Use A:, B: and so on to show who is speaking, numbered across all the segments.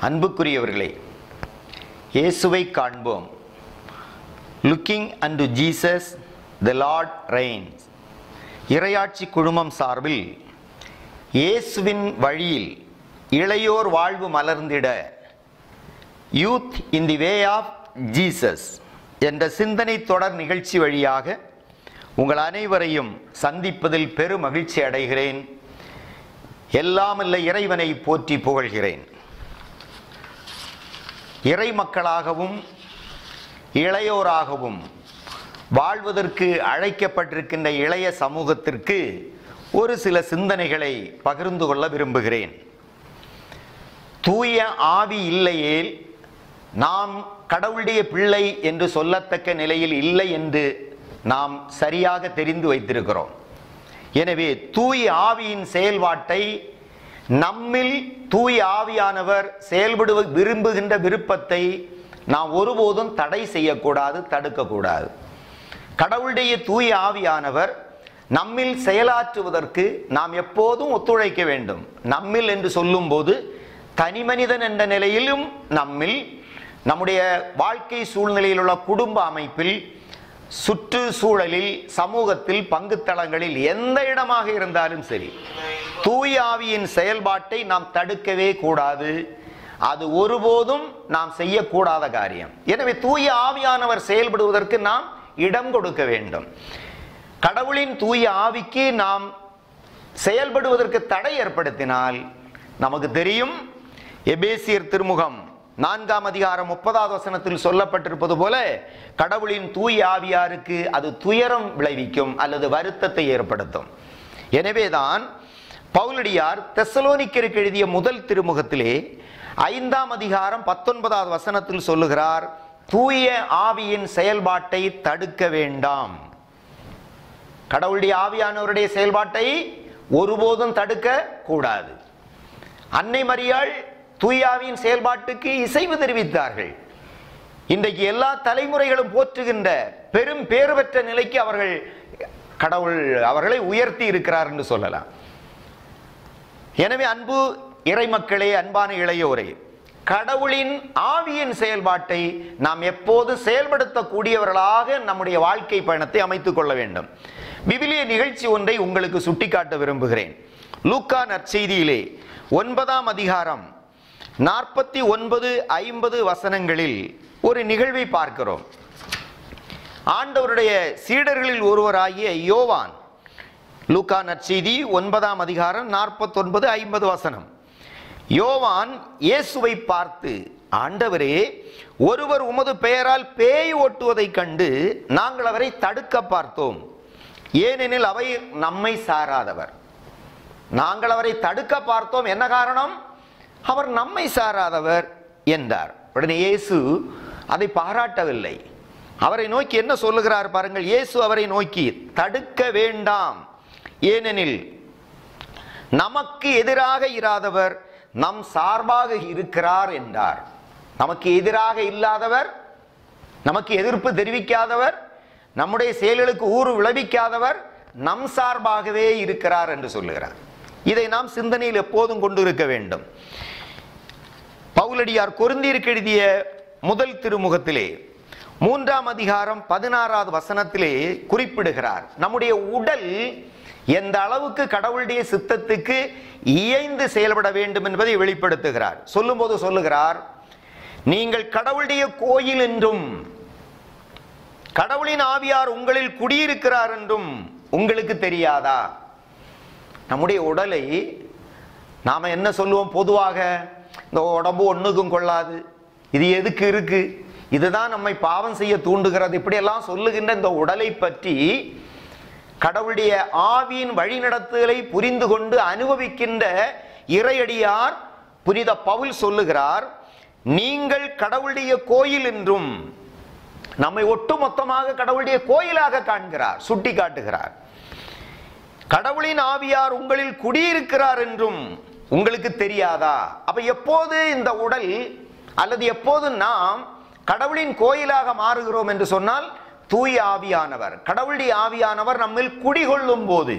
A: அன்புக்குரியவர்களே இயேசுவை காண்போம் looking unto Jesus the Lord reigns இறையாட்சி குழுமம் சார்பில் இயேசுவின் வழியில் இளையோர் வாழ்வு மலர்ந்திட youth in the way of Jesus என்ற சிந்தனை தொடர் நிகழ்ச்சி வழியாக உங்கள் அனைவரையும் சந்திப்பதில் பெரும் மகிழ்ச்சி அடைகிறேன் எல்லாமல்ல இறைவனை போற்றி புகழ்கிறேன் இறை மக்களாகவும் இளையோராகவும் வாழ்வதற்கு அழைக்கப்பட்டிருக்கின்ற இளைய சமூகத்திற்கு ஒரு சில சிந்தனைகளை பகிர்ந்து கொள்ள விரும்புகிறேன் தூய ஆவி இல்லையேல் நாம் கடவுளுடைய பிள்ளை என்று சொல்லத்தக்க நிலையில் இல்லை என்று நாம் சரியாக தெரிந்து வைத்திருக்கிறோம் எனவே தூய ஆவியின் செயல்பாட்டை நம்மில் தூய ஆவியானவர் செயல்படுவ விரும்புகின்ற விருப்பத்தை நாம் ஒருபோதும் தடை செய்யக்கூடாது தடுக்கக்கூடாது கடவுளுடைய தூய ஆவியானவர் நம்மில் செயலாற்றுவதற்கு நாம் எப்போதும் ஒத்துழைக்க வேண்டும் நம்மில் என்று சொல்லும்போது தனி மனிதன் என்ற நிலையிலும் நம்மில் நம்முடைய வாழ்க்கை சூழ்நிலையில் உள்ள குடும்ப அமைப்பில் சுற்றுச்சூழலில் சமூகத்தில் பங்குத்தளங்களில் எந்த இடமாக இருந்தாலும் சரி தூய ஆவியின் செயல்பாட்டை நாம் தடுக்கவே கூடாது அது ஒருபோதும் நாம் செய்யக்கூடாத காரியம் எனவே தூய ஆவியானவர் செயல்படுவதற்கு நாம் இடம் கொடுக்க வேண்டும் கடவுளின் தூய ஆவிக்கு நாம் செயல்படுவதற்கு தடை ஏற்படுத்தினால் நமக்கு தெரியும் எபேசியர் திருமுகம் நான்காம் அதிகாரம் முப்பதாவது வசனத்தில் சொல்லப்பட்டிருப்பது போல கடவுளின் தூய ஆவியாருக்கு அது துயரம் விளைவிக்கும் அல்லது வருத்தத்தை ஏற்படுத்தும் எனவேதான் பவுலடியார் தெசலோனிக்கருக்கு எழுதிய முதல் திருமுகத்திலே ஐந்தாம் அதிகாரம் பத்தொன்பதாவது வசனத்தில் சொல்லுகிறார் தூய ஆவியின் செயல்பாட்டை தடுக்க வேண்டாம் கடவுளுடைய ஆவியானவருடைய செயல்பாட்டை ஒருபோதும் தடுக்க கூடாது அன்னை மரியாள் தூயாவின் செயல்பாட்டுக்கு இசைவு தெரிவித்தார்கள் இன்றைக்கு எல்லா தலைமுறைகளும் போற்றுகின்ற பெரும் பேறு பெற்ற நிலைக்கு அவர்கள் கடவுள் அவர்களை உயர்த்தி இருக்கிறார் என்று சொல்லலாம் எனவே அன்பு இறைமக்களே அன்பான இளையோரே கடவுளின் ஆவியின் செயல்பாட்டை நாம் எப்போது செயல்படுத்தக்கூடியவர்களாக நம்முடைய வாழ்க்கை பயணத்தை அமைத்துக் கொள்ள வேண்டும் விவிலிய நிகழ்ச்சி ஒன்றை உங்களுக்கு சுட்டிக்காட்ட விரும்புகிறேன் லூக்கா நற்செய்தியிலே ஒன்பதாம் அதிகாரம் நாற்பத்தி ஒன்பது ஐம்பது வசனங்களில் ஒரு நிகழ்வை பார்க்கிறோம் ஆண்டவருடைய சீடர்களில் ஒருவராகிய யோவான் லூக்கா நற்செய்தி ஒன்பதாம் அதிகாரம் நாற்பத்தொன்பது ஐம்பது வசனம் யோவான் இயேசுவை பார்த்து ஆண்டவரே ஒருவர் உமது பெயரால் பேய் ஓட்டுவதைக் கண்டு நாங்கள் அவரை தடுக்க பார்த்தோம் ஏனெனில் அவை நம்மை சாராதவர் நாங்கள் அவரை தடுக்க பார்த்தோம் என்ன காரணம் அவர் நம்மை சாராதவர் என்றார் உடனே இயேசு அதை பாராட்டவில்லை அவரை நோக்கி என்ன சொல்லுகிறார் பாருங்கள் இயேசு அவரை நோக்கி தடுக்க வேண்டாம் ஏனெனில் நமக்கு எதிராக இராதவர் நம் சார்பாக இருக்கிறார் என்றார் நமக்கு எதிராக இல்லாதவர் நமக்கு எதிர்ப்பு தெரிவிக்காதவர் நம்முடைய செயல்களுக்கு ஊறு விளைவிக்காதவர் நம் சார்பாகவே இருக்கிறார் என்று சொல்லுகிறார் இதை நாம் சிந்தனையில் எப்போதும் கொண்டு இருக்க வேண்டும் பவுலடியார் கொருந்தீருக்கு எழுதிய முதல் திருமுகத்திலே மூன்றாம் அதிகாரம் பதினாறாவது வசனத்திலே குறிப்பிடுகிறார் நம்முடைய உடல் எந்த அளவுக்கு கடவுளுடைய சித்தத்துக்கு இயைந்து செயல்பட வேண்டும் என்பதை வெளிப்படுத்துகிறார் சொல்லும்போது சொல்லுகிறார் நீங்கள் கடவுளுடைய கோயில் என்றும் கடவுளின் ஆவியார் உங்களில் குடியிருக்கிறார் என்றும் உங்களுக்கு தெரியாதா நம்முடைய உடலை நாம என்ன சொல்லுவோம் பொதுவாக இந்த உடம்பு ஒண்ணுக்கும் கொள்ளாது இது எதுக்கு இருக்கு இதுதான் நம்மை பாவம் செய்ய தூண்டுகிறது இப்படியெல்லாம் சொல்லுகின்ற இந்த உடலை பற்றி கடவுளுடைய ஆவியின் வழிநடத்துதலை புரிந்து கொண்டு அனுபவிக்கின்ற இறையடியார் புனித பவுல் சொல்லுகிறார் நீங்கள் கடவுளுடைய கோயில் என்றும் நம்மை ஒட்டுமொத்தமாக கடவுளுடைய கோயிலாக காண்கிறார் சுட்டி காட்டுகிறார் கடவுளின் ஆவியார் உங்களில் குடியிருக்கிறார் என்றும் உங்களுக்கு தெரியாதா அப்ப எப்போது இந்த உடல் அல்லது எப்போது நாம் கடவுளின் கோயிலாக மாறுகிறோம் என்று சொன்னால் தூய ஆவியானவர் கடவுளுடைய ஆவியானவர் நம்மில் குடிகொள்ளும் போது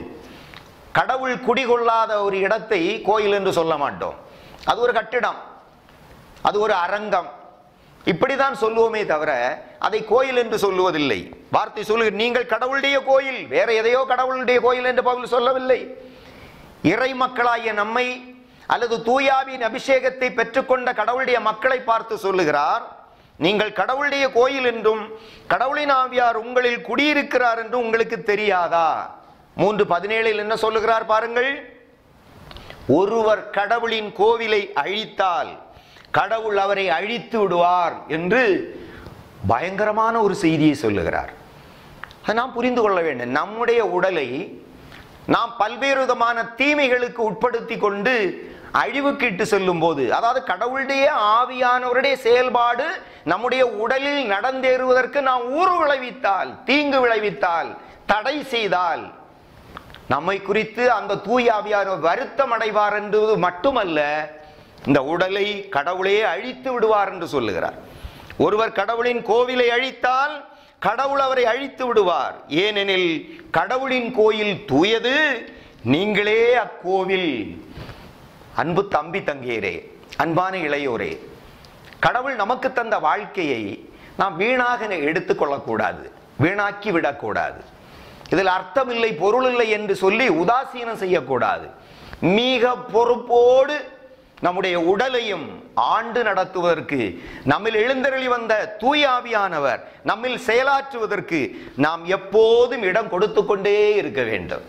A: கடவுள் குடிகொள்ளாத ஒரு இடத்தை கோயில் என்று சொல்ல மாட்டோம் அது ஒரு கட்டிடம் அது ஒரு அரங்கம் இப்படிதான் சொல்லுவோமே தவிர அதை கோயில் என்று சொல்லுவதில்லை வார்த்தை சொல்லு நீங்கள் கடவுளுடைய கோயில் வேற எதையோ கடவுளுடைய கோயில் என்று பவுல் சொல்லவில்லை இறை மக்களாகிய நம்மை அல்லது தூயாவின் அபிஷேகத்தை பெற்றுக்கொண்ட கடவுளுடைய மக்களை பார்த்து சொல்லுகிறார் நீங்கள் கடவுளுடைய கோயில் என்றும் கடவுளின் ஆவியார் உங்களில் குடியிருக்கிறார் என்றும் உங்களுக்கு தெரியாதா மூன்று பதினேழில் என்ன சொல்லுகிறார் பாருங்கள் ஒருவர் கடவுளின் கோவிலை அழித்தால் கடவுள் அவரை அழித்து விடுவார் என்று பயங்கரமான ஒரு செய்தியை சொல்லுகிறார் அதை நாம் புரிந்து கொள்ள வேண்டும் நம்முடைய உடலை நாம் பல்வேறு விதமான தீமைகளுக்கு உட்படுத்தி கொண்டு அழிவுக்கு இட்டு செல்லும் போது அதாவது கடவுளுடைய ஆவியானவருடைய செயல்பாடு நம்முடைய உடலில் நடந்தேறுவதற்கு நாம் ஊறு விளைவித்தால் தீங்கு விளைவித்தால் தடை செய்தால் நம்மை குறித்து அந்த தூய ஆவியானவர் வருத்தம் அடைவார் என்பது மட்டுமல்ல இந்த உடலை கடவுளே அழித்து விடுவார் என்று சொல்லுகிறார் ஒருவர் கடவுளின் கோவிலை அழித்தால் கடவுள் அவரை அழித்து விடுவார் ஏனெனில் கடவுளின் கோயில் தூயது நீங்களே அக்கோவில் அன்பு தம்பி தங்கையரே அன்பான இளையோரே கடவுள் நமக்கு தந்த வாழ்க்கையை நாம் வீணாக எடுத்துக்கொள்ளக்கூடாது வீணாக்கி விடக்கூடாது இதில் அர்த்தம் இல்லை பொருள் இல்லை என்று சொல்லி உதாசீனம் செய்யக்கூடாது மிக பொறுப்போடு நம்முடைய உடலையும் ஆண்டு நடத்துவதற்கு நம்மில் எழுந்தருளி வந்த தூய ஆவியானவர் நம்மில் செயலாற்றுவதற்கு நாம் எப்போதும் இடம் கொடுத்து கொண்டே இருக்க வேண்டும்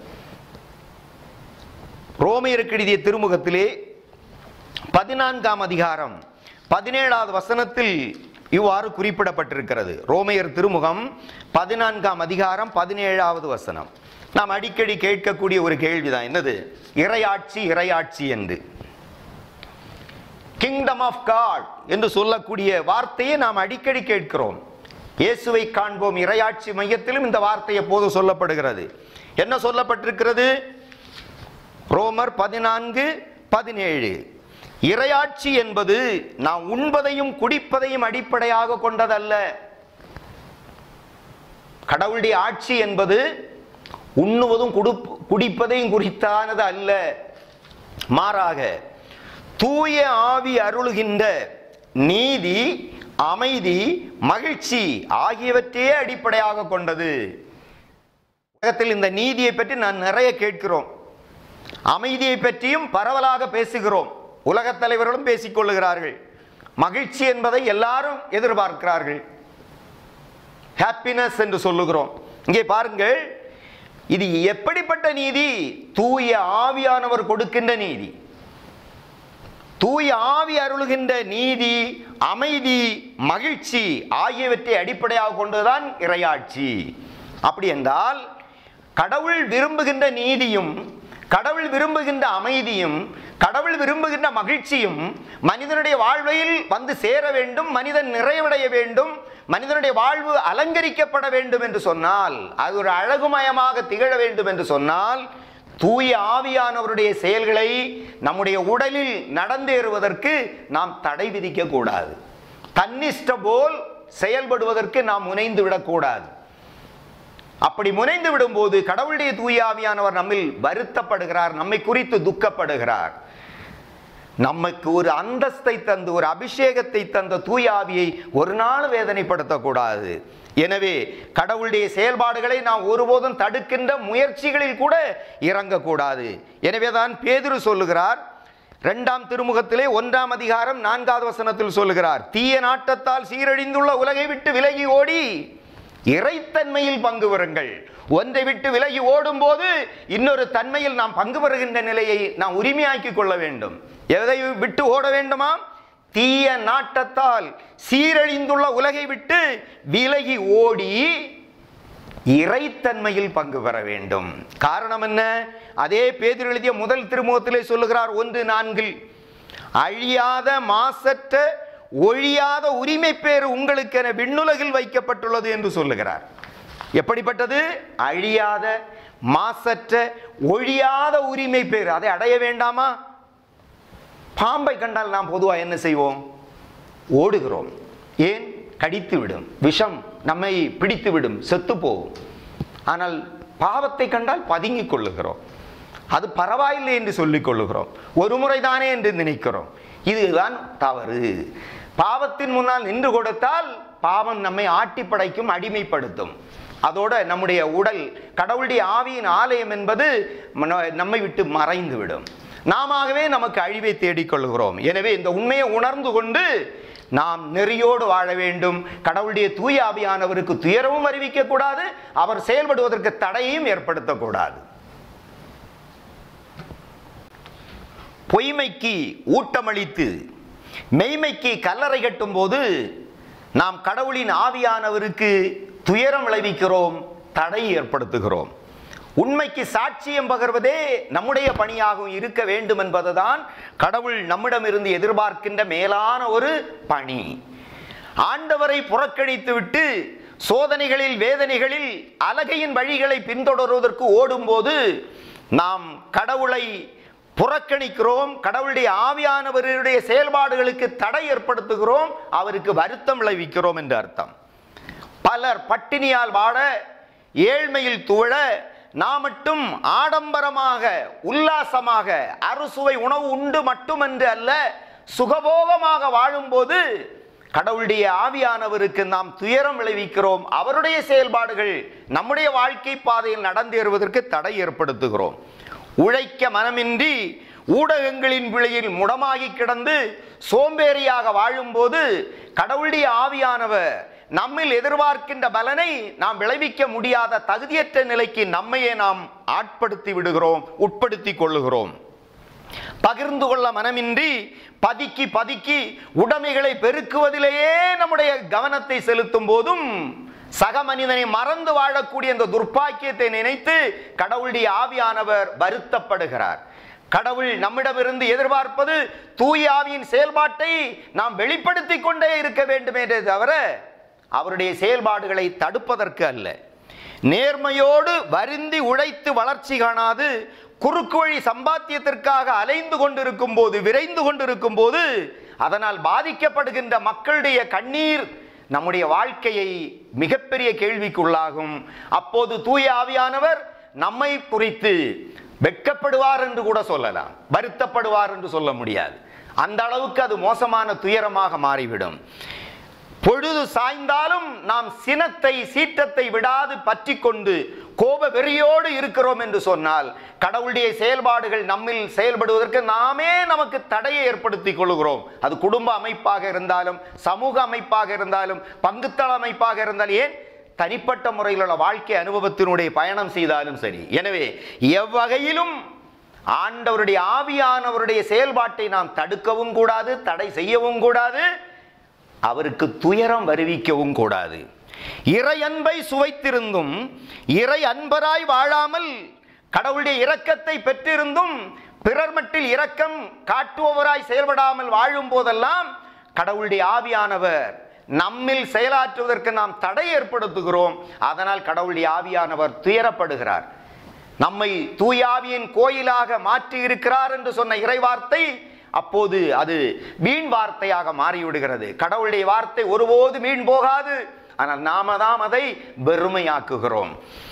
A: ரோமையருக்கு எழுதிய திருமுகத்திலே பதினான்காம் அதிகாரம் பதினேழாவது வசனத்தில் இவ்வாறு குறிப்பிடப்பட்டிருக்கிறது ரோமையர் திருமுகம் பதினான்காம் அதிகாரம் பதினேழாவது வசனம் நாம் அடிக்கடி கேட்கக்கூடிய ஒரு கேள்விதான் என்னது இறையாட்சி இறையாட்சி என்று கிங்டம் ஆஃப் காட் என்று சொல்லக்கூடிய வார்த்தையை நாம் அடிக்கடி கேட்கிறோம் இயேசுவை காண்போம் இறையாட்சி மையத்திலும் இந்த வார்த்தை எப்போது சொல்லப்படுகிறது என்ன சொல்லப்பட்டிருக்கிறது ரோமர் பதினான்கு பதினேழு இறையாட்சி என்பது நாம் உண்பதையும் குடிப்பதையும் அடிப்படையாக கொண்டதல்ல கடவுளுடைய ஆட்சி என்பது உண்ணுவதும் குடுப் குடிப்பதையும் குறித்தானது அல்ல மாறாக தூய ஆவி அருளுகின்ற நீதி அமைதி மகிழ்ச்சி ஆகியவற்றையே அடிப்படையாக கொண்டது உலகத்தில் இந்த நீதியை பற்றி நான் நிறைய கேட்கிறோம் அமைதியை பற்றியும் பரவலாக பேசுகிறோம் உலகத் தலைவர்களும் பேசிக் கொள்ளுகிறார்கள் மகிழ்ச்சி என்பதை எல்லாரும் எதிர்பார்க்கிறார்கள் ஹாப்பினஸ் என்று சொல்லுகிறோம் இங்கே பாருங்கள் இது எப்படிப்பட்ட நீதி தூய ஆவியானவர் கொடுக்கின்ற நீதி தூய ஆவி அருளுகின்ற நீதி அமைதி மகிழ்ச்சி ஆகியவற்றை அடிப்படையாக கொண்டுதான் இறையாட்சி அப்படி என்றால் கடவுள் விரும்புகின்ற நீதியும் கடவுள் விரும்புகின்ற அமைதியும் கடவுள் விரும்புகின்ற மகிழ்ச்சியும் மனிதனுடைய வாழ்வில் வந்து சேர வேண்டும் மனிதன் நிறைவடைய வேண்டும் மனிதனுடைய வாழ்வு அலங்கரிக்கப்பட வேண்டும் என்று சொன்னால் அது ஒரு அழகுமயமாக திகழ வேண்டும் என்று சொன்னால் தூய ஆவியானவருடைய செயல்களை நம்முடைய உடலில் நடந்தேறுவதற்கு நாம் தடை விதிக்க கூடாது தன்னிஷ்ட போல் செயல்படுவதற்கு நாம் முனைந்து விடக்கூடாது அப்படி முனைந்து விடும்போது கடவுளுடைய தூய ஆவியானவர் நம்மில் வருத்தப்படுகிறார் நம்மை குறித்து துக்கப்படுகிறார் நமக்கு ஒரு அந்தஸ்தை தந்து ஒரு அபிஷேகத்தை தந்த தூய ஆவியை ஒரு நாள் வேதனைப்படுத்தக்கூடாது எனவே கடவுளுடைய செயல்பாடுகளை நாம் ஒருபோதும் தடுக்கின்ற முயற்சிகளில் கூட இறங்கக்கூடாது எனவே தான் பேதுரு சொல்லுகிறார் இரண்டாம் திருமுகத்திலே ஒன்றாம் அதிகாரம் நான்காவது வசனத்தில் சொல்லுகிறார் தீய நாட்டத்தால் சீரழிந்துள்ள உலகை விட்டு விலகி ஓடி இறைத்தன்மையில் பங்கு பெறுங்கள் ஒன்றை விட்டு விலகி ஓடும் போது இன்னொரு தன்மையில் நாம் பங்கு பெறுகின்ற நிலையை நாம் உரிமையாக்கி கொள்ள வேண்டும் எதை விட்டு ஓட வேண்டுமா தீய நாட்டத்தால் சீரழிந்துள்ள உலகை விட்டு விலகி ஓடி இறைத்தன்மையில் பங்கு பெற வேண்டும் காரணம் என்ன அதே பேதில் எழுதிய முதல் திருமுகத்திலே சொல்லுகிறார் ஒன்று நான்கில் அழியாத மாசற்ற ஒழியாத உரிமை பேறு உங்களுக்கு என விண்ணுலகில் வைக்கப்பட்டுள்ளது என்று சொல்லுகிறார் எப்படிப்பட்டது அழியாத மாசற்ற ஒழியாத உரிமை பேறு அதை அடைய வேண்டாமா பாம்பை கண்டால் நாம் பொதுவாக என்ன செய்வோம் ஓடுகிறோம் ஏன் கடித்து விடும் விஷம் நம்மை பிடித்து விடும் செத்து போகும் ஆனால் பாவத்தை கண்டால் பதுங்கிக் கொள்ளுகிறோம் அது பரவாயில்லை என்று சொல்லிக் கொள்ளுகிறோம் ஒரு முறை தானே என்று நினைக்கிறோம் இதுதான் தவறு பாவத்தின் முன்னால் நின்று கொடுத்தால் பாவம் நம்மை ஆட்டி படைக்கும் அடிமைப்படுத்தும் அதோட நம்முடைய உடல் கடவுளுடைய ஆவியின் ஆலயம் என்பது மன- நம்மை விட்டு மறைந்து விடும் நாமவே நமக்கு அழிவை தேடிக்கொள்கிறோம் எனவே இந்த உண்மையை உணர்ந்து கொண்டு நாம் நெறியோடு வாழ வேண்டும் கடவுளுடைய தூய ஆவியானவருக்கு துயரமும் அறிவிக்க கூடாது அவர் செயல்படுவதற்கு தடையும் ஏற்படுத்தக்கூடாது பொய்மைக்கு ஊட்டமளித்து மெய்மைக்கு கல்லறை கட்டும் போது நாம் கடவுளின் ஆவியானவருக்கு துயரம் விளைவிக்கிறோம் தடை ஏற்படுத்துகிறோம் உண்மைக்கு சாட்சியம் பகர்வதே நம்முடைய பணியாகவும் இருக்க வேண்டும் என்பதுதான் கடவுள் நம்மிடமிருந்து எதிர்பார்க்கின்ற மேலான ஒரு பணி ஆண்டவரை புறக்கணித்துவிட்டு சோதனைகளில் வேதனைகளில் அலகையின் வழிகளை பின்தொடர்வதற்கு ஓடும்போது நாம் கடவுளை புறக்கணிக்கிறோம் கடவுளுடைய ஆவியானவருடைய செயல்பாடுகளுக்கு தடை ஏற்படுத்துகிறோம் அவருக்கு வருத்தம் விளைவிக்கிறோம் என்று அர்த்தம் பலர் பட்டினியால் வாட ஏழ்மையில் துவழ நாம் மட்டும் ஆடம்பரமாக உல்லாசமாக அறுசுவை உணவு உண்டு மட்டுமன்று அல்ல சுகபோகமாக வாழும்போது கடவுளுடைய ஆவியானவருக்கு நாம் துயரம் விளைவிக்கிறோம் அவருடைய செயல்பாடுகள் நம்முடைய வாழ்க்கை பாதையில் நடந்தேறுவதற்கு தடை ஏற்படுத்துகிறோம் உழைக்க மனமின்றி ஊடகங்களின் விளையில் முடமாகி கிடந்து சோம்பேறியாக வாழும்போது கடவுளுடைய ஆவியானவர் நம்மில் எதிர்பார்க்கின்ற பலனை நாம் விளைவிக்க முடியாத தகுதியற்ற நிலைக்கு நம்மையே நாம் ஆட்படுத்தி விடுகிறோம் உட்படுத்திக் கொள்ளுகிறோம் பகிர்ந்து கொள்ள மனமின்றி பதுக்கி பதுக்கி உடைமைகளை பெருக்குவதிலேயே நம்முடைய கவனத்தை செலுத்தும் போதும் சக மனிதனை மறந்து வாழக்கூடிய இந்த துர்ப்பாக்கியத்தை நினைத்து கடவுளுடைய ஆவியானவர் வருத்தப்படுகிறார் கடவுள் நம்மிடமிருந்து எதிர்பார்ப்பது தூய ஆவியின் செயல்பாட்டை நாம் வெளிப்படுத்திக் கொண்டே இருக்க வேண்டும் என்றே தவிர அவருடைய செயல்பாடுகளை தடுப்பதற்கு அல்ல நேர்மையோடு வருந்தி உழைத்து வளர்ச்சி காணாது குறுக்கு வழி சம்பாத்தியத்திற்காக அலைந்து கொண்டிருக்கும் போது விரைந்து கொண்டிருக்கும் போது அதனால் பாதிக்கப்படுகின்ற மக்களுடைய கண்ணீர் நம்முடைய வாழ்க்கையை மிகப்பெரிய கேள்விக்குள்ளாகும் அப்போது தூய ஆவியானவர் நம்மை குறித்து வெட்கப்படுவார் என்று கூட சொல்லலாம் வருத்தப்படுவார் என்று சொல்ல முடியாது அந்த அளவுக்கு அது மோசமான துயரமாக மாறிவிடும் பொழுது சாய்ந்தாலும் நாம் சினத்தை சீற்றத்தை விடாது பற்றி கொண்டு கோப வெறியோடு இருக்கிறோம் என்று சொன்னால் கடவுளுடைய செயல்பாடுகள் நம்மில் செயல்படுவதற்கு நாமே நமக்கு தடையை ஏற்படுத்திக் கொள்கிறோம் அது குடும்ப அமைப்பாக இருந்தாலும் சமூக அமைப்பாக இருந்தாலும் பங்குத்தள அமைப்பாக இருந்தாலும் ஏன் தனிப்பட்ட முறையில் உள்ள வாழ்க்கை அனுபவத்தினுடைய பயணம் செய்தாலும் சரி எனவே எவ்வகையிலும் ஆண்டவருடைய ஆவியானவருடைய செயல்பாட்டை நாம் தடுக்கவும் கூடாது தடை செய்யவும் கூடாது அவருக்கு துயரம் வருவிக்கவும் கூடாது இறை அன்பை சுவைத்திருந்தும் இறை அன்பராய் வாழாமல் கடவுளுடைய இரக்கத்தை பெற்றிருந்தும் பிறர் மட்டில் இரக்கம் காட்டுபவராய் செயல்படாமல் வாழும் போதெல்லாம் கடவுளுடைய ஆவியானவர் நம்மில் செயலாற்றுவதற்கு நாம் தடை ஏற்படுத்துகிறோம் அதனால் கடவுளுடைய ஆவியானவர் துயரப்படுகிறார் நம்மை தூயாவியின் கோயிலாக மாற்றி இருக்கிறார் என்று சொன்ன இறைவார்த்தை அப்போது அது வீண் வார்த்தையாக மாறிவிடுகிறது கடவுளுடைய வார்த்தை ஒருபோது வீண் போகாது ஆனால் நாம தான் அதை வெறுமையாக்குகிறோம்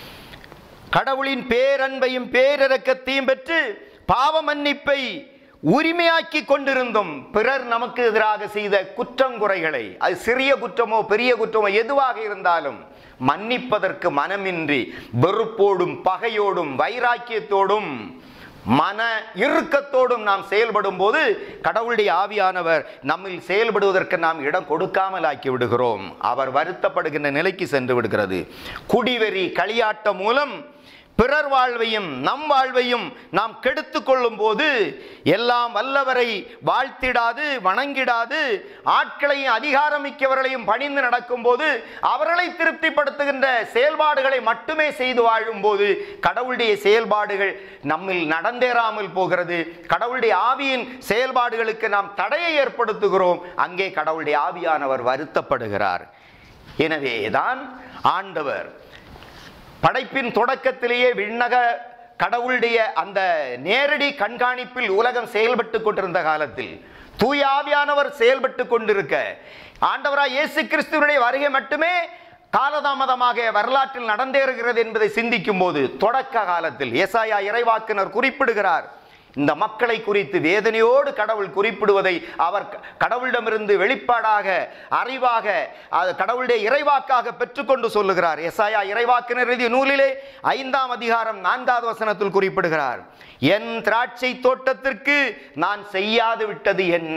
A: கடவுளின் பேரன்பையும் பேரிரக்கத்தையும் பெற்று பாவ மன்னிப்பை உரிமையாக்கி கொண்டிருந்தும் பிறர் நமக்கு எதிராக செய்த குற்றங்குறைகளை அது சிறிய குற்றமோ பெரிய குற்றமோ எதுவாக இருந்தாலும் மன்னிப்பதற்கு மனமின்றி வெறுப்போடும் பகையோடும் வைராக்கியத்தோடும் மன இறுக்கத்தோடும் நாம் செயல்படும் போது கடவுளுடைய ஆவியானவர் நம்மில் செயல்படுவதற்கு நாம் இடம் கொடுக்காமல் ஆக்கி விடுகிறோம் அவர் வருத்தப்படுகின்ற நிலைக்கு சென்று விடுகிறது குடிவெறி களியாட்டம் மூலம் பிறர் வாழ்வையும் நம் வாழ்வையும் நாம் கெடுத்து கொள்ளும் போது எல்லாம் வல்லவரை வாழ்த்திடாது வணங்கிடாது ஆட்களையும் அதிகாரமிக்கவர்களையும் பணிந்து நடக்கும்போது அவர்களை திருப்திப்படுத்துகின்ற செயல்பாடுகளை மட்டுமே செய்து வாழும்போது கடவுளுடைய செயல்பாடுகள் நம்மில் நடந்தேறாமல் போகிறது கடவுளுடைய ஆவியின் செயல்பாடுகளுக்கு நாம் தடையை ஏற்படுத்துகிறோம் அங்கே கடவுளுடைய ஆவியானவர் வருத்தப்படுகிறார் எனவேதான் ஆண்டவர் படைப்பின் தொடக்கத்திலேயே விண்ணக கடவுளுடைய அந்த நேரடி கண்காணிப்பில் உலகம் செயல்பட்டு கொண்டிருந்த காலத்தில் தூய ஆவியானவர் செயல்பட்டு கொண்டிருக்க ஆண்டவராய் இயேசு கிறிஸ்துவனுடைய வருகை மட்டுமே காலதாமதமாக வரலாற்றில் நடந்தேறுகிறது என்பதை சிந்திக்கும் போது தொடக்க காலத்தில் ஏசாயா இறைவாக்கினர் குறிப்பிடுகிறார் இந்த மக்களை குறித்து வேதனையோடு கடவுள் குறிப்பிடுவதை அவர் க- கடவுளிடமிருந்து வெளிப்பாடாக அறிவாக அது கடவுளுடைய இறைவாக்காக பெற்றுக்கொண்டு சொல்லுகிறார் எசாயா இறைவாக்கினர் எழுதிய நூலிலே ஐந்தாம் அதிகாரம் நான்காவது வசனத்தில் குறிப்பிடுகிறார் என் திராட்சை தோட்டத்திற்கு நான் செய்யாது விட்டது என்ன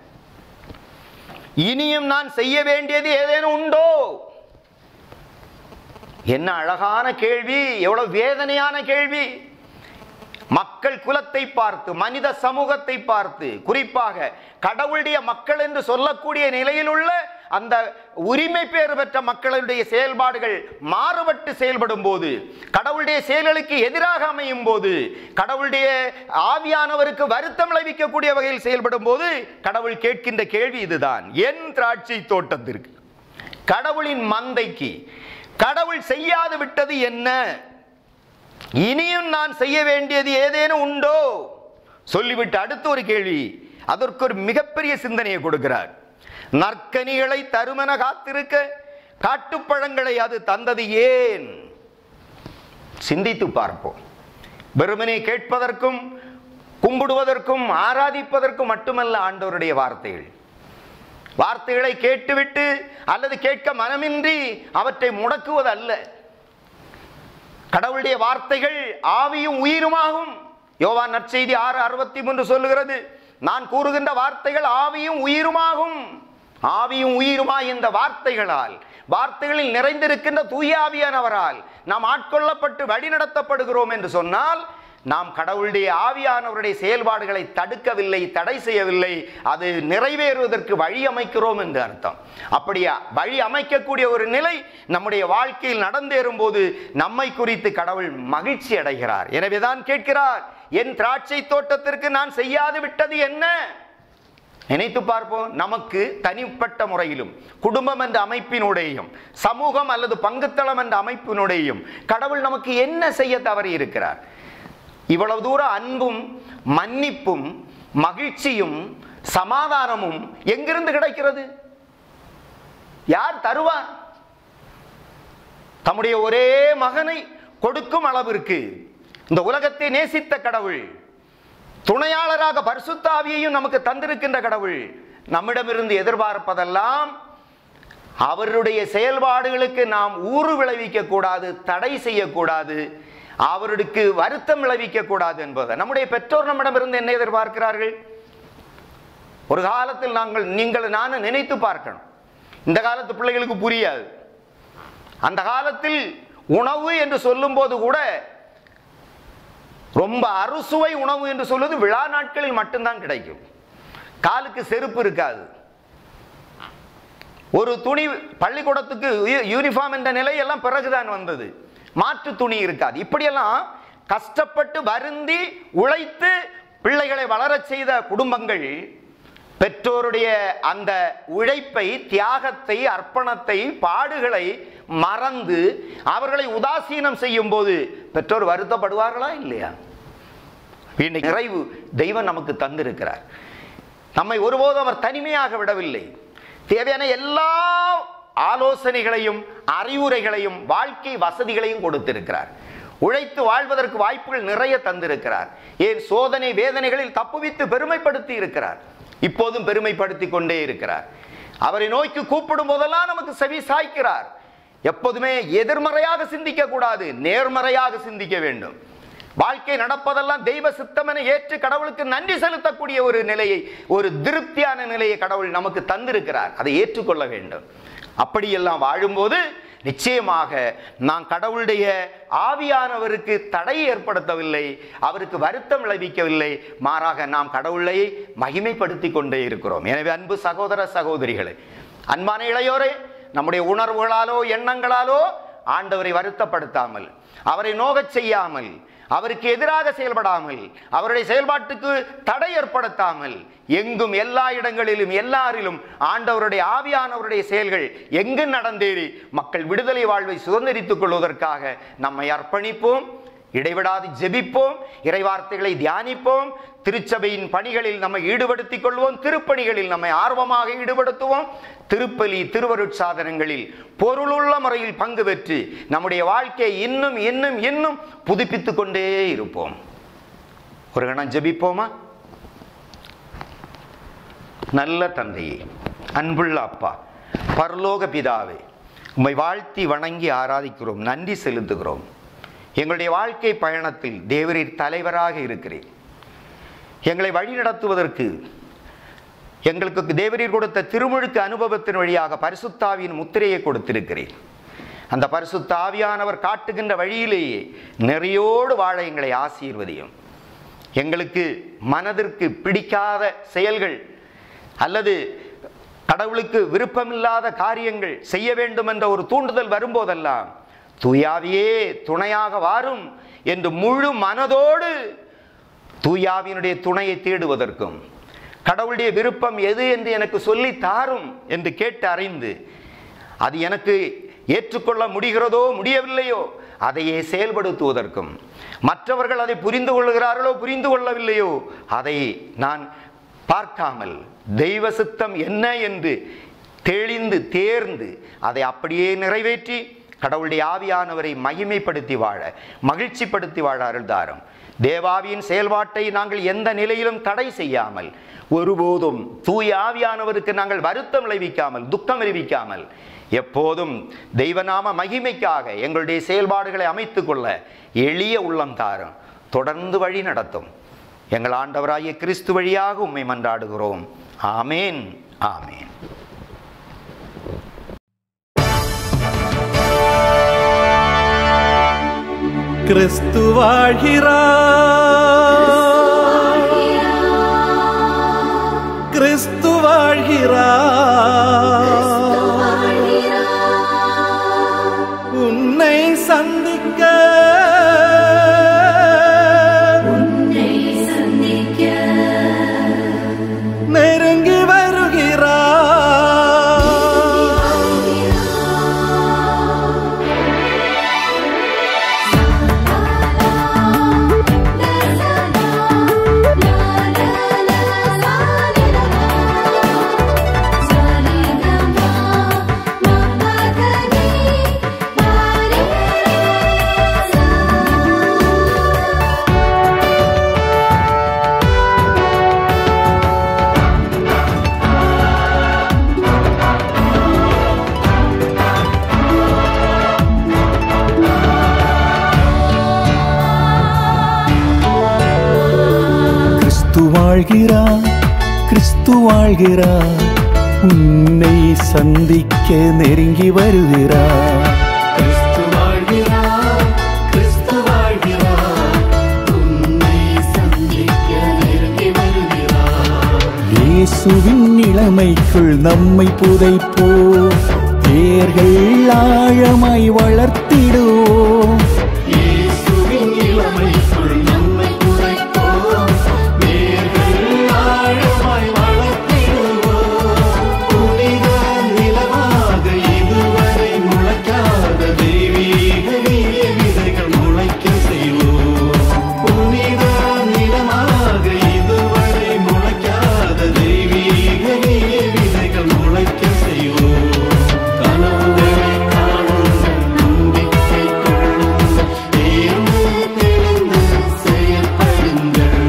A: இனியும் நான் செய்ய வேண்டியது ஏதேனும் உண்டோ என்ன அழகான கேள்வி எவ்வளவு வேதனையான கேள்வி மக்கள் குலத்தை பார்த்து மனித சமூகத்தை பார்த்து குறிப்பாக கடவுளுடைய மக்கள் என்று சொல்லக்கூடிய நிலையில் உள்ள அந்த உரிமை பேறு பெற்ற மக்களுடைய செயல்பாடுகள் மாறுபட்டு செயல்படும் போது கடவுளுடைய செயல்களுக்கு எதிராக அமையும் போது கடவுளுடைய ஆவியானவருக்கு வருத்தம் விளைவிக்கக்கூடிய வகையில் செயல்படும் போது கடவுள் கேட்கின்ற கேள்வி இதுதான் என் திராட்சை தோட்டத்திற்கு கடவுளின் மந்தைக்கு கடவுள் செய்யாது விட்டது என்ன இனியும் நான் செய்ய வேண்டியது ஏதேனும் உண்டோ சொல்லிவிட்டு அடுத்த ஒரு கேள்வி அதற்கு ஒரு மிகப்பெரிய சிந்தனையை கொடுக்கிறார் நற்கனிகளை தருமன காத்திருக்க காட்டுப்பழங்களை அது தந்தது ஏன் சிந்தித்து பார்ப்போம் வெறுமனே கேட்பதற்கும் கும்பிடுவதற்கும் ஆராதிப்பதற்கும் மட்டுமல்ல ஆண்டவருடைய வார்த்தைகள் வார்த்தைகளை கேட்டுவிட்டு அல்லது கேட்க மனமின்றி அவற்றை முடக்குவது அல்ல கடவுளுடைய வார்த்தைகள் ஆவியும் உயிருமாகும் யோவான் நற்செய்தி ஆறு அறுபத்தி மூன்று சொல்லுகிறது நான் கூறுகின்ற வார்த்தைகள் ஆவியும் உயிருமாகும் ஆவியும் உயிருமா இந்த வார்த்தைகளால் வார்த்தைகளில் நிறைந்திருக்கின்ற தூய ஆவியானவரால் நாம் ஆட்கொள்ளப்பட்டு வழிநடத்தப்படுகிறோம் என்று சொன்னால் நாம் கடவுளுடைய ஆவியானவருடைய செயல்பாடுகளை தடுக்கவில்லை தடை செய்யவில்லை அது நிறைவேறுவதற்கு வழி அமைக்கிறோம் என்று அர்த்தம் அப்படி வழி அமைக்கக்கூடிய ஒரு நிலை நம்முடைய வாழ்க்கையில் நடந்தேறும் போது நம்மை குறித்து கடவுள் மகிழ்ச்சி அடைகிறார் எனவேதான் கேட்கிறார் என் திராட்சை தோட்டத்திற்கு நான் செய்யாது விட்டது என்ன நினைத்து பார்ப்போம் நமக்கு தனிப்பட்ட முறையிலும் குடும்பம் என்ற அமைப்பினுடையும் சமூகம் அல்லது பங்குத்தளம் என்ற அமைப்பினுடையும் கடவுள் நமக்கு என்ன செய்ய தவறி இருக்கிறார் இவ்வளவு தூர அன்பும் மன்னிப்பும் மகிழ்ச்சியும் சமாதானமும் எங்கிருந்து கிடைக்கிறது யார் தருவார் தம்முடைய ஒரே மகனை கொடுக்கும் அளவிற்கு இந்த உலகத்தை நேசித்த கடவுள் துணையாளராக பரிசுத்தாவியையும் நமக்கு தந்திருக்கின்ற கடவுள் நம்மிடமிருந்து எதிர்பார்ப்பதெல்லாம் அவருடைய செயல்பாடுகளுக்கு நாம் ஊறு விளைவிக்க கூடாது தடை செய்யக்கூடாது அவருக்கு வருத்தம் விளைவிக்க கூடாது என்பது நம்முடைய பெற்றோர் நம்மிடமிருந்து என்ன எதிர்பார்க்கிறார்கள் ஒரு காலத்தில் நாங்கள் நீங்கள் நானும் நினைத்து பார்க்கணும் இந்த காலத்து பிள்ளைகளுக்கு புரியாது அந்த காலத்தில் உணவு என்று சொல்லும்போது கூட ரொம்ப அறுசுவை உணவு என்று சொல்வது விழா நாட்களில் மட்டும்தான் கிடைக்கும் காலுக்கு செருப்பு இருக்காது ஒரு துணி பள்ளிக்கூடத்துக்கு யூ- யூனிஃபார்ம் என்ற நிலை எல்லாம் பிறகுதான் வந்தது மாற்று துணி இருக்காது இப்படியெல்லாம் கஷ்டப்பட்டு வருந்தி உழைத்து பிள்ளைகளை வளரச் செய்த குடும்பங்கள் பெற்றோருடைய அந்த உழைப்பை தியாகத்தை அர்ப்பணத்தை பாடுகளை மறந்து அவர்களை உதாசீனம் செய்யும் போது பெற்றோர் வருத்தப்படுவார்களா இல்லையா இன்னைக்கு நிறைவு தெய்வம் நமக்கு தந்திருக்கிறார் நம்மை ஒருபோதும் அவர் தனிமையாக விடவில்லை தேவையான எல்லா ஆலோசனைகளையும் அறிவுரைகளையும் வாழ்க்கை வசதிகளையும் கொடுத்திருக்கிறார் உழைத்து வாழ்வதற்கு வாய்ப்புகள் நிறைய தந்திருக்கிறார் ஏன் சோதனை வேதனைகளில் தப்புவித்து பெருமைப்படுத்தி இருக்கிறார் இப்போதும் பெருமைப்படுத்தி கொண்டே இருக்கிறார் அவரை நோக்கி கூப்பிடும் போதெல்லாம் நமக்கு செவி சாய்க்கிறார் எப்போதுமே எதிர்மறையாக சிந்திக்க கூடாது நேர்மறையாக சிந்திக்க வேண்டும் வாழ்க்கை நடப்பதெல்லாம் தெய்வ சித்தம் என ஏற்று கடவுளுக்கு நன்றி செலுத்தக்கூடிய ஒரு நிலையை ஒரு திருப்தியான நிலையை கடவுள் நமக்கு தந்திருக்கிறார் அதை ஏற்றுக்கொள்ள வேண்டும் அப்படியெல்லாம் வாழும்போது நிச்சயமாக நாம் கடவுளுடைய ஆவியானவருக்கு தடை ஏற்படுத்தவில்லை அவருக்கு வருத்தம் விளைவிக்கவில்லை மாறாக நாம் கடவுளை மகிமைப்படுத்தி கொண்டே இருக்கிறோம் எனவே அன்பு சகோதர சகோதரிகளே அன்பான இளையோரே நம்முடைய உணர்வுகளாலோ எண்ணங்களாலோ ஆண்டவரை வருத்தப்படுத்தாமல் அவரை நோகச் செய்யாமல் அவருக்கு எதிராக செயல்படாமல் அவருடைய செயல்பாட்டுக்கு தடை ஏற்படுத்தாமல் எங்கும் எல்லா இடங்களிலும் எல்லாரிலும் ஆண்டவருடைய ஆவியானவருடைய செயல்கள் எங்கு நடந்தேறி மக்கள் விடுதலை வாழ்வை சுதந்திரித்துக் கொள்வதற்காக நம்மை அர்ப்பணிப்போம் இடைவிடாது ஜெபிப்போம் இறைவார்த்தைகளை தியானிப்போம் திருச்சபையின் பணிகளில் நம்மை ஈடுபடுத்திக் கொள்வோம் திருப்பணிகளில் நம்மை ஆர்வமாக ஈடுபடுத்துவோம் திருப்பலி திருவருட்சாதனங்களில் பொருளுள்ள முறையில் பங்கு பெற்று நம்முடைய வாழ்க்கையை இன்னும் இன்னும் இன்னும் புதுப்பித்துக் கொண்டே இருப்போம் ஒரு கணம் ஜெபிப்போமா நல்ல தந்தையே அன்புள்ள அப்பா பரலோக பிதாவே உம்மை வாழ்த்தி வணங்கி ஆராதிக்கிறோம் நன்றி செலுத்துகிறோம் எங்களுடைய வாழ்க்கை பயணத்தில் தேவரீர் தலைவராக இருக்கிறேன் எங்களை வழிநடத்துவதற்கு எங்களுக்கு தேவரீர் கொடுத்த திருமுழுக்கு அனுபவத்தின் வழியாக பரிசுத்தாவியின் முத்திரையை கொடுத்திருக்கிறேன் அந்த பரிசுத்த ஆவியானவர் காட்டுகின்ற வழியிலேயே நெறியோடு வாழ எங்களை ஆசீர்வதியும் எங்களுக்கு மனதிற்கு பிடிக்காத செயல்கள் அல்லது கடவுளுக்கு விருப்பமில்லாத காரியங்கள் செய்ய வேண்டும் என்ற ஒரு தூண்டுதல் வரும்போதெல்லாம் தூயாவியே துணையாக வாரும் என்று முழு மனதோடு தூயாவினுடைய துணையை தேடுவதற்கும் கடவுளுடைய விருப்பம் எது என்று எனக்கு சொல்லி தாரும் என்று கேட்டு அறிந்து அது எனக்கு ஏற்றுக்கொள்ள முடிகிறதோ முடியவில்லையோ அதையே செயல்படுத்துவதற்கும் மற்றவர்கள் அதை புரிந்து கொள்கிறார்களோ புரிந்து கொள்ளவில்லையோ அதை நான் பார்க்காமல் தெய்வ சித்தம் என்ன என்று தெளிந்து தேர்ந்து அதை அப்படியே நிறைவேற்றி கடவுளுடைய ஆவியானவரை மகிமைப்படுத்தி வாழ மகிழ்ச்சிப்படுத்தி வாழ அருள்தாரும் தேவாவியின் செயல்பாட்டை நாங்கள் எந்த நிலையிலும் தடை செய்யாமல் ஒருபோதும் தூய ஆவியானவருக்கு நாங்கள் வருத்தம் விளைவிக்காமல் துக்கம் விளைவிக்காமல் எப்போதும் தெய்வநாம மகிமைக்காக எங்களுடைய செயல்பாடுகளை அமைத்துக் கொள்ள எளிய உள்ளம் தாரும் தொடர்ந்து வழி நடத்தும் எங்கள் ஆண்டவராகிய கிறிஸ்து வழியாக உம்மை மன்றாடுகிறோம் ஆமேன் ஆமேன்
B: கிறிஸ்து வாழ்கிறார் கிறிஸ்து வாழ்கிறார் உன்னை சந்திக்க நெருங்கி வருகிறார் கிறிஸ்து வாழ்கிறார் கிறிஸ்து வாழ்கிறார் உன்னை சந்திக்க நெருங்கி வருகிறார் கிறிஸ்து வாழ்கிறார் கிறிஸ்து வாழ்கிறார் உன்னை சந்திக்க நெருங்கி வருகிறார் இயேசுவின் இளமைக்குள் நம்மை புதைப்போ தேர்கள் ஆழமாய் வளர்த்திடுவோம் இயேசுவின் இளமைக்குள் நம்மை புதைப்போம் வேர்கள் ஆழமாய் வளர்த்திடுவோம் புனித நிலமாக இதுவரை முளைக்காத தெய்வீக வீரிய விதைகள் முளைக்க செய்வோம் புனித நிலமாக இதுவரை முளைக்காத தெய்வீக வீரிய விதைகள் முளைக்க செய்வோம் கனவுகளை காணுங்கள் நம்பிக்கை கொள்ளுங்கள் தேர்ந்து தெளிந்து செயல்படுங்கள்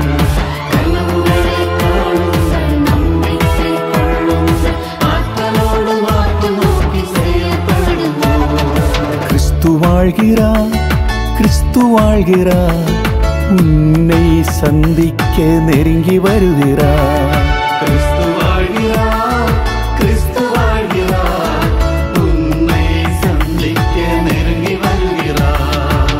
B: கனவுகளை காணுங்கள் நம்பிக்கை கொள்ளுங்கள் ஆற்றலோடு மாற்று நோக்கி செயல்படுவோம் கிறிஸ்து வாழ்கிறார் கிறிஸ்து வாழ்கிறார் உன்னை சந்திக்க நெருங்கி வருகிறார் கிறிஸ்து வாழ்கிறார் கிறிஸ்து வாழ்கிறார் உன்னை சந்திக்க நெருங்கி வருகிறார்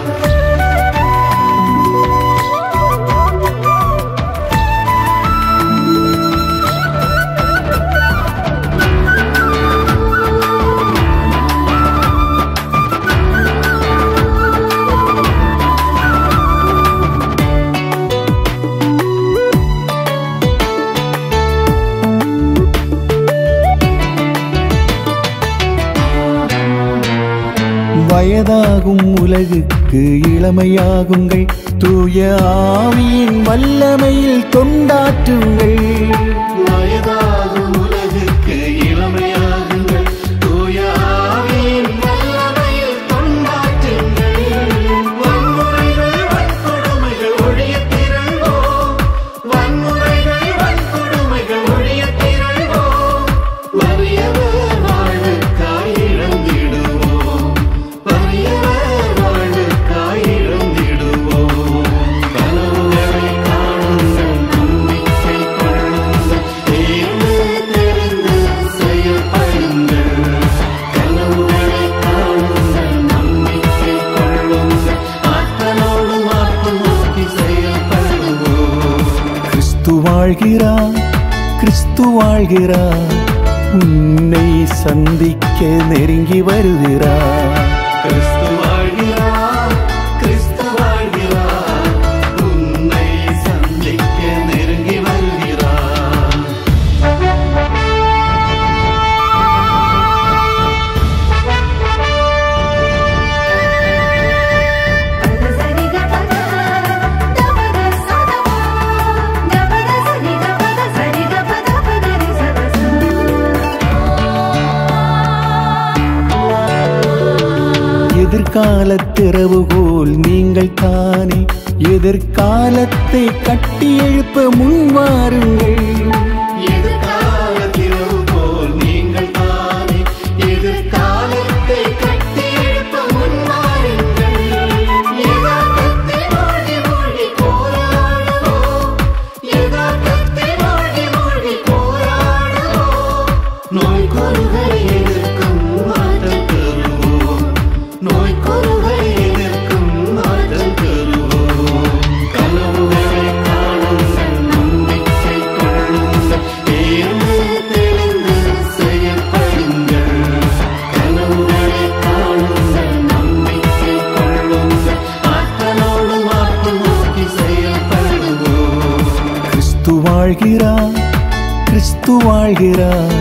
B: வயதாகும் உலகுக்கு இளமையாகுங்கள் தூய ஆவியின் வல்லமையில் கொண்டாற்றுங்கள் வயதாகும் உலகுக்கு இளமையாகுங்கள் தூய ஆவியின் வல்லமையில் கொண்டாற்றுங்கள் வன்முறைகள் வன்கொடுமைகள் ஒழிய திரள்வோம் வாழ்கிறார் கிறிஸ்து வாழ்கிறார் உன்னை சந்திக்க நெருங்கி வருகிறார்
C: கிறிஸ்து வாழ்கிறார் கிறிஸ்து வாழ்கிறார் உன்னை சந்திக்க நெருங்கி வருகிறார்
B: எதிர்கால திறவுகோல் நீங்கள் தானே எதிர்காலத்தை கட்டி எழுப்ப முன்வாருங்கள்
C: எதிர்கால திறவு போல் நீங்கள் தானே எதிர்காலத்தை கட்டி எழுப்ப முன்வாருங்கள் யதார்த்தத்தை மூழ்கி மூழ்கி போராடுவோம் யதார்த்தத்தை மூழ்கி மூழ்கி போராடுவோம் நோய் கொருகளை எதிர்க்கும் மாற்றம் பெறுவோம் நோய் கொருகளை எதிர்க்கும் மாற்றம் பெறுவோம் கனவுகளை காணுங்கள் நம்பிக்கை கொள்ளுங்கள் தேர்ந்து தெளிந்து செயல்படுங்கள் கனவுகளை காணுங்கள் நம்பிக்கை கொள்ளுங்கள் ஆற்றலோடு மாற்று நோக்கி செயல்படுவோம்
B: கிறிஸ்து வாழ்கிறார் கிறிஸ்து வாழ்கிறார்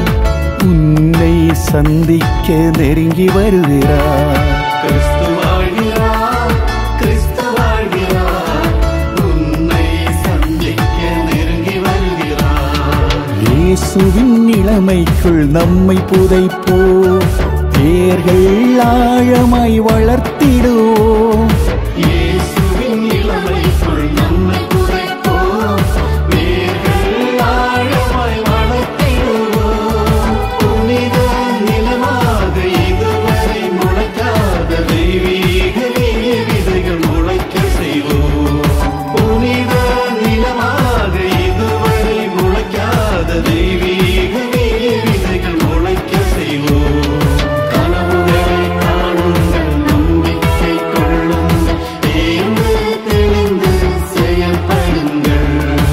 B: உன்னை சந்திக்க நெருங்கி வருகிறார்
C: கிறிஸ்து வாழ்கிறார் கிறிஸ்து வாழ்கிறார் உன்னை சந்திக்க நெருங்கி வருகிறார்
B: இயேசுவின் இளமைக்குள் நம்மை புதைப்போ தேர்கள் ஆழமாய் வளர்த்திடுவோம்
C: இயேசுவின் இளமைக்குள் நம்மை புதைப்போம் வேர்கள் ஆழமாய் வளர்த்திடுவோம் புனித நிலமாக இதுவரை முளைக்காத தெய்வீக விதைகள் முளைக்க செய்வோம் புனித நிலமாக இதுவரை முளைக்காத தெய்வீக விதைகள் முளைக்க செய்வோம் கனவுகளை காணுங்கள் நம்பிக்கை கொள்ளுங்கள் தேர்ந்து தெளிந்து செயல்படுங்கள்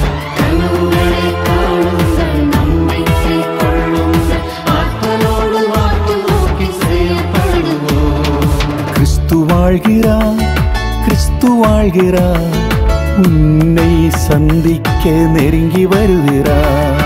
C: கனவுகளை காணுங்கள் நம்பிக்கை கொள்ளுங்கள் ஆற்றலோடு வாக்கு நோக்கி செயல்படுவோம்
B: கிறிஸ்து வாழ்கிறார் கிறிஸ்து வாழ்கிறார் உன்னை சந்திக்க நெருங்கி வருகிறார்